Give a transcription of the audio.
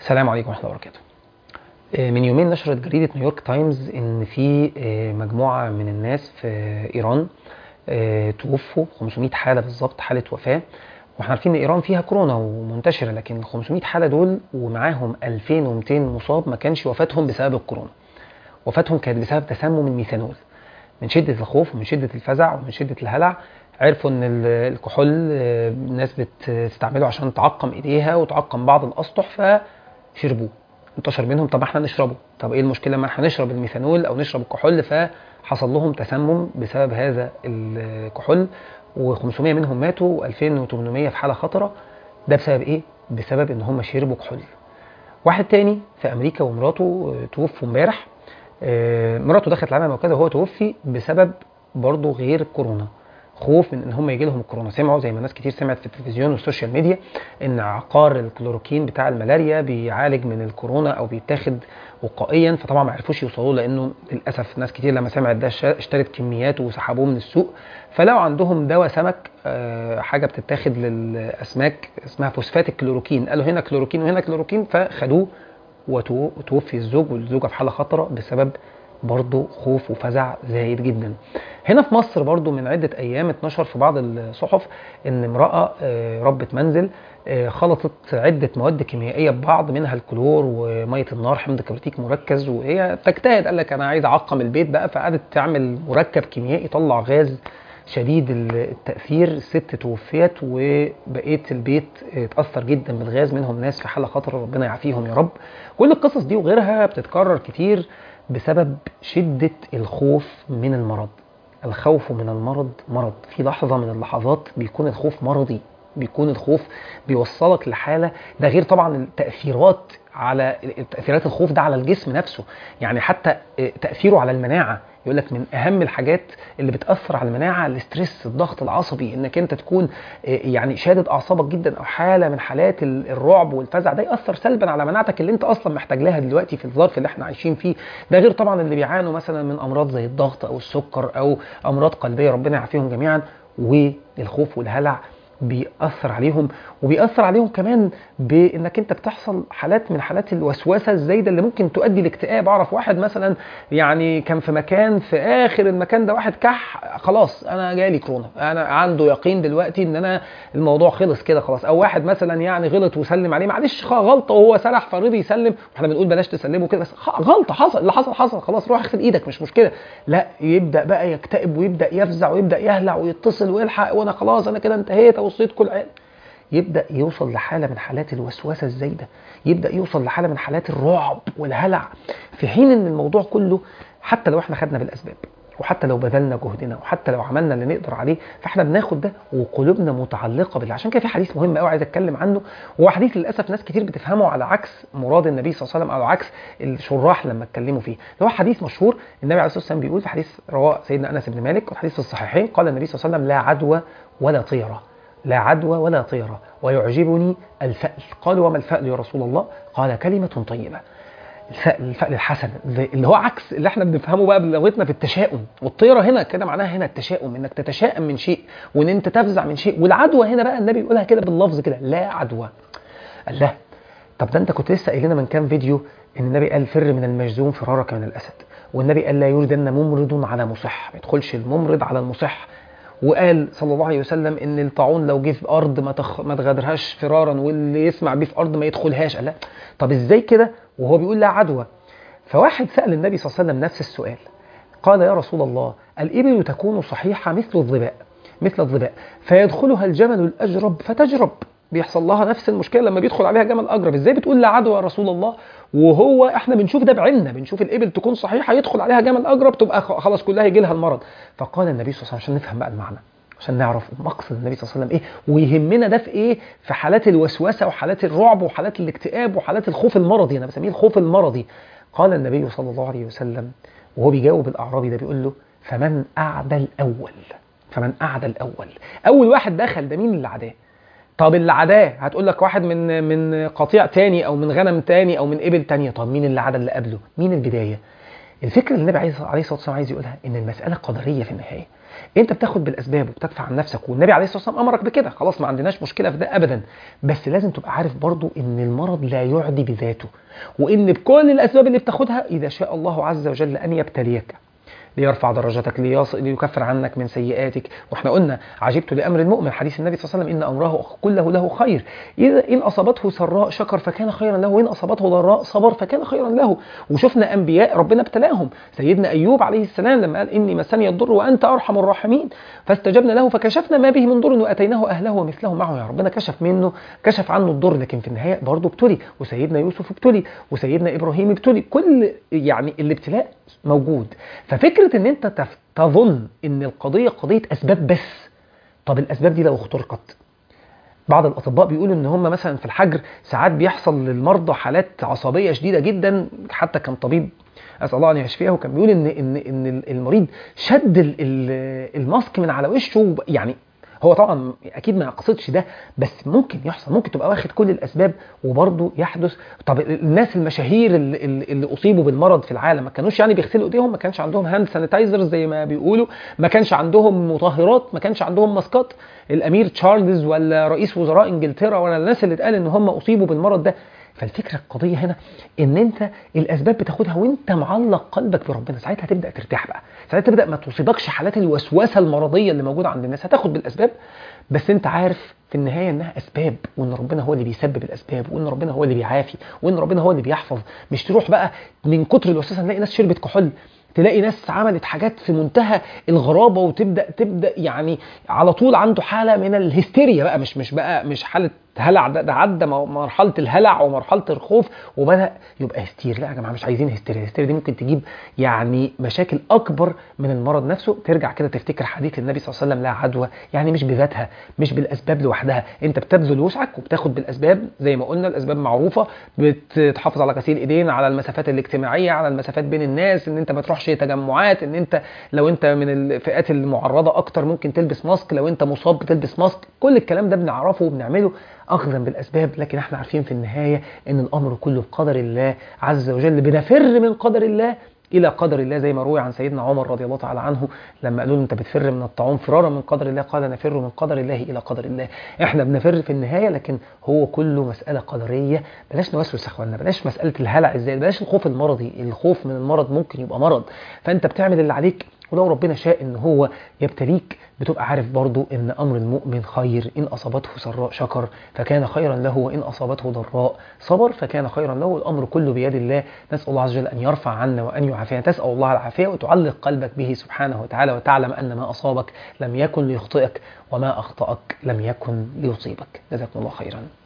السلام عليكم ورحمه الله وبركاته. آه، من يومين نشرت جريده نيويورك تايمز ان في آه، مجموعه من الناس في ايران آه، توفوا 500 حاله بالظبط حاله وفاه واحنا عارفين ان ايران فيها كورونا ومنتشره لكن ال 500 حاله دول ومعاهم 2200 مصاب ما كانش وفاتهم بسبب الكورونا. وفاتهم كانت بسبب تسمم الميثانول. من شده الخوف ومن شده الفزع ومن شده الهلع عرفوا ان ال- الكحول آه، الناس بتستعمله عشان تعقم ايديها وتعقم بعض الاسطح فشربوه انتشر منهم طب احنا نشربه طب ايه المشكله ما احنا نشرب الميثانول او نشرب الكحول فحصل لهم تسمم بسبب هذا الكحول و500 منهم ماتوا و2800 في حاله خطره ده بسبب ايه بسبب ان هم شربوا كحول واحد تاني في امريكا ومراته آه، توفوا امبارح آه، مراته دخلت العمل وكذا وهو توفي بسبب برضه غير الكورونا خوف من ان هم يجي لهم الكورونا سمعوا زي ما ناس كتير سمعت في التلفزيون والسوشيال ميديا ان عقار الكلوروكين بتاع الملاريا بيعالج من الكورونا او بيتاخد وقائيا فطبعا ما عرفوش يوصلوا له لانه للاسف ناس كتير لما سمعت ده اشت- اشترت كمياته وسحبوه من السوق فلو عندهم دواء سمك آه، حاجه بتتاخد للاسماك اسمها فوسفات الكلوروكين قالوا هنا كلوروكين وهنا كلوروكين فخدوه وتو- وتوفي الزوج والزوجه في حاله خطره بسبب برضه خوف وفزع زايد جدا هنا في مصر برضه من عده ايام اتنشر في بعض الصحف ان امراه آه، ربة منزل آه، خلطت عده مواد كيميائيه ببعض منها الكلور وميه النار حمض كبريتيك مركز وهي بتجتهد قال لك انا عايز اعقم البيت بقى فقعدت تعمل مركب كيميائي طلع غاز شديد التأثير الست توفيت وبقية البيت اتأثر جدا بالغاز منهم ناس في حالة خطر ربنا يعافيهم يا رب كل القصص دي وغيرها بتتكرر كتير بسبب شدة الخوف من المرض الخوف من المرض مرض في لحظة من اللحظات بيكون الخوف مرضي بيكون الخوف بيوصلك لحالة ده غير طبعا التأثيرات على تأثيرات الخوف ده على الجسم نفسه يعني حتى تأثيره على المناعة يقول لك من اهم الحاجات اللي بتاثر على المناعه الاسترس الضغط العصبي انك انت تكون يعني شادد اعصابك جدا او حاله من حالات الرعب والفزع ده ياثر سلبا على مناعتك اللي انت اصلا محتاج لها دلوقتي في الظرف اللي احنا عايشين فيه ده غير طبعا اللي بيعانوا مثلا من امراض زي الضغط او السكر او امراض قلبيه ربنا يعافيهم جميعا والخوف والهلع بيأثر عليهم وبيأثر عليهم كمان بانك انت بتحصل حالات من حالات الوسوسه الزايده اللي ممكن تؤدي لاكتئاب اعرف واحد مثلا يعني كان في مكان في اخر المكان ده واحد كح خلاص انا جالي كورونا انا عنده يقين دلوقتي ان انا الموضوع خلص كده خلاص او واحد مثلا يعني غلط وسلم عليه معلش غلطه وهو سرح فرضي يسلم واحنا بنقول بلاش تسلمه كده بس غلطه حصل اللي حصل حصل خلاص روح اغسل ايدك مش مشكله لا يبدا بقى يكتئب ويبدا يفزع ويبدا يهلع ويتصل ويلحق وانا خلاص انا كده انتهيت وصيت كل عين يبدا يوصل لحاله من حالات الوسوسه الزايده يبدا يوصل لحاله من حالات الرعب والهلع في حين ان الموضوع كله حتى لو احنا خدنا بالاسباب وحتى لو بذلنا جهدنا وحتى لو عملنا اللي نقدر عليه فاحنا بناخد ده وقلوبنا متعلقه بالله عشان كده في حديث مهم قوي عايز اتكلم عنه وهو حديث للاسف ناس كتير بتفهمه على عكس مراد النبي صلى الله عليه وسلم او عكس الشراح لما اتكلموا فيه اللي هو حديث مشهور النبي عليه الصلاه والسلام بيقول في حديث رواه سيدنا انس بن مالك والحديث في الصحيحين قال النبي صلى الله عليه وسلم لا عدوى ولا طيره لا عدوى ولا طيرة ويعجبني الفأل قالوا وما الفأل يا رسول الله قال كلمة طيبة الفأل الفأل الحسن اللي هو عكس اللي احنا بنفهمه بقى بلغتنا في التشاؤم والطيرة هنا كده معناها هنا التشاؤم انك تتشائم من شيء وان انت تفزع من شيء والعدوى هنا بقى النبي يقولها كده باللفظ كده لا عدوى قال لا طب ده انت كنت لسه قايل لنا من كام فيديو ان النبي قال فر من المجذوم فرارك من الاسد والنبي قال لا يولدن ممرض على مصح ما يدخلش الممرض على المصح وقال صلى الله عليه وسلم ان الطاعون لو جه في ارض ما تخ... ما تغادرهاش فرارا واللي يسمع بيه في ارض ما يدخلهاش قال لا طب ازاي كده وهو بيقول لا عدوى فواحد سال النبي صلى الله عليه وسلم نفس السؤال قال يا رسول الله الابل تكون صحيحه مثل الظباء مثل الظباء فيدخلها الجمل الاجرب فتجرب بيحصل لها نفس المشكله لما بيدخل عليها جمل اجرب ازاي بتقول لا عدوى يا رسول الله وهو احنا بنشوف ده بعيننا بنشوف الابل تكون صحيحه يدخل عليها جمل اجرب تبقى خلاص كلها يجي لها المرض فقال النبي صلى الله عليه وسلم عشان نفهم بقى المعنى عشان نعرف مقصد النبي صلى الله عليه وسلم ايه ويهمنا ده في ايه في حالات الوسوسه وحالات الرعب وحالات الاكتئاب وحالات الخوف المرضي انا بسميه الخوف المرضي قال النبي صلى الله عليه وسلم وهو بيجاوب الاعرابي ده بيقول له فمن اعدى الاول فمن اعدى الاول اول واحد دخل ده مين اللي عداه طب اللي عداه هتقول لك واحد من من قطيع تاني او من غنم تاني او من ابل تانية طب مين اللي عدا اللي قبله مين البدايه الفكره اللي النبي عليه الصلاه والسلام عايز يقولها ان المساله قدريه في النهايه انت بتاخد بالاسباب وبتدفع عن نفسك والنبي عليه الصلاه والسلام امرك بكده خلاص ما عندناش مشكله في ده ابدا بس لازم تبقى عارف برضو ان المرض لا يعدي بذاته وان بكل الاسباب اللي بتاخدها اذا شاء الله عز وجل ان يبتليك ليرفع درجتك ليص... ليكفر عنك من سيئاتك واحنا قلنا عجبت لامر المؤمن حديث النبي صلى الله عليه وسلم ان امره كله له خير اذا ان اصابته سراء شكر فكان خيرا له وان اصابته ضراء صبر فكان خيرا له وشفنا انبياء ربنا ابتلاهم سيدنا ايوب عليه السلام لما قال اني مسني الضر وانت ارحم الراحمين فاستجبنا له فكشفنا ما به من ضر واتيناه اهله ومثله معه يا ربنا كشف منه كشف عنه الضر لكن في النهايه برضه ابتلي وسيدنا يوسف ابتلي وسيدنا ابراهيم ابتلي كل يعني الابتلاء موجود ففكره ان انت تف- تظن ان القضيه قضيه اسباب بس طب الاسباب دي لو اخترقت بعض الاطباء بيقولوا ان هم مثلا في الحجر ساعات بيحصل للمرضى حالات عصبيه شديده جدا حتى كان طبيب اسال الله ان يشفيه وكان بيقول ان ان ان المريض شد ال- ال- الماسك من على وشه وب- يعني هو طبعا اكيد ما يقصدش ده بس ممكن يحصل ممكن تبقى واخد كل الاسباب وبرضه يحدث طب الناس المشاهير اللي, اللي اللي اصيبوا بالمرض في العالم ما كانوش يعني بيغسلوا ايديهم ما كانش عندهم هاند سانيتايزر زي ما بيقولوا ما كانش عندهم مطهرات ما كانش عندهم ماسكات الامير تشارلز ولا رئيس وزراء انجلترا ولا الناس اللي اتقال ان هم اصيبوا بالمرض ده فالفكره القضيه هنا ان انت الاسباب بتاخدها وانت معلق قلبك بربنا ساعتها تبدا ترتاح بقى ساعتها تبدا ما تصيبكش حالات الوسوسه المرضيه اللي موجوده عند الناس هتاخد بالاسباب بس انت عارف في النهايه انها اسباب وان ربنا هو اللي بيسبب الاسباب وان ربنا هو اللي بيعافي وان ربنا هو اللي بيحفظ مش تروح بقى من كتر الوسوسه نلاقي ناس شربت كحول تلاقي ناس عملت حاجات في منتهى الغرابه وتبدا تبدا يعني على طول عنده حاله من الهستيريا بقى مش مش بقى مش حاله هلع ده, ده عدى م- مرحله الهلع ومرحله الخوف وبدا يبقى هستيري لا يا جماعه مش عايزين هستيريا الهستيريا دي ممكن تجيب يعني مشاكل اكبر من المرض نفسه ترجع كده تفتكر حديث النبي صلى الله عليه وسلم لا عدوى يعني مش بذاتها مش بالاسباب لوحدها انت بتبذل وسعك وبتاخد بالاسباب زي ما قلنا الاسباب معروفه بتحافظ على غسيل ايدين على المسافات الاجتماعيه على المسافات بين الناس ان انت ما تروحش تجمعات ان انت لو انت من الفئات المعرضه اكتر ممكن تلبس ماسك لو انت مصاب بتلبس ماسك كل الكلام ده بنعرفه وبنعمله اخذا بالاسباب لكن احنا عارفين في النهايه ان الامر كله بقدر الله عز وجل بنفر من قدر الله الى قدر الله زي ما روي عن سيدنا عمر رضي الله تعالى عنه لما قالوا له انت بتفر من الطاعون فرارا من قدر الله قال نفر من قدر الله الى قدر الله احنا بنفر في النهايه لكن هو كله مساله قدريه بلاش نوسوس يا اخوانا بلاش مساله الهلع ازاي بلاش الخوف المرضي الخوف من المرض ممكن يبقى مرض فانت بتعمل اللي عليك ولو ربنا شاء ان هو يبتليك بتبقى عارف برضو ان امر المؤمن خير ان اصابته سراء شكر فكان خيرا له وان اصابته ضراء صبر فكان خيرا له الامر كله بيد الله نسال الله عز وجل ان يرفع عنا وان يعافينا تسال الله العافيه وتعلق قلبك به سبحانه وتعالى وتعلم ان ما اصابك لم يكن ليخطئك وما اخطاك لم يكن ليصيبك جزاكم الله خيرا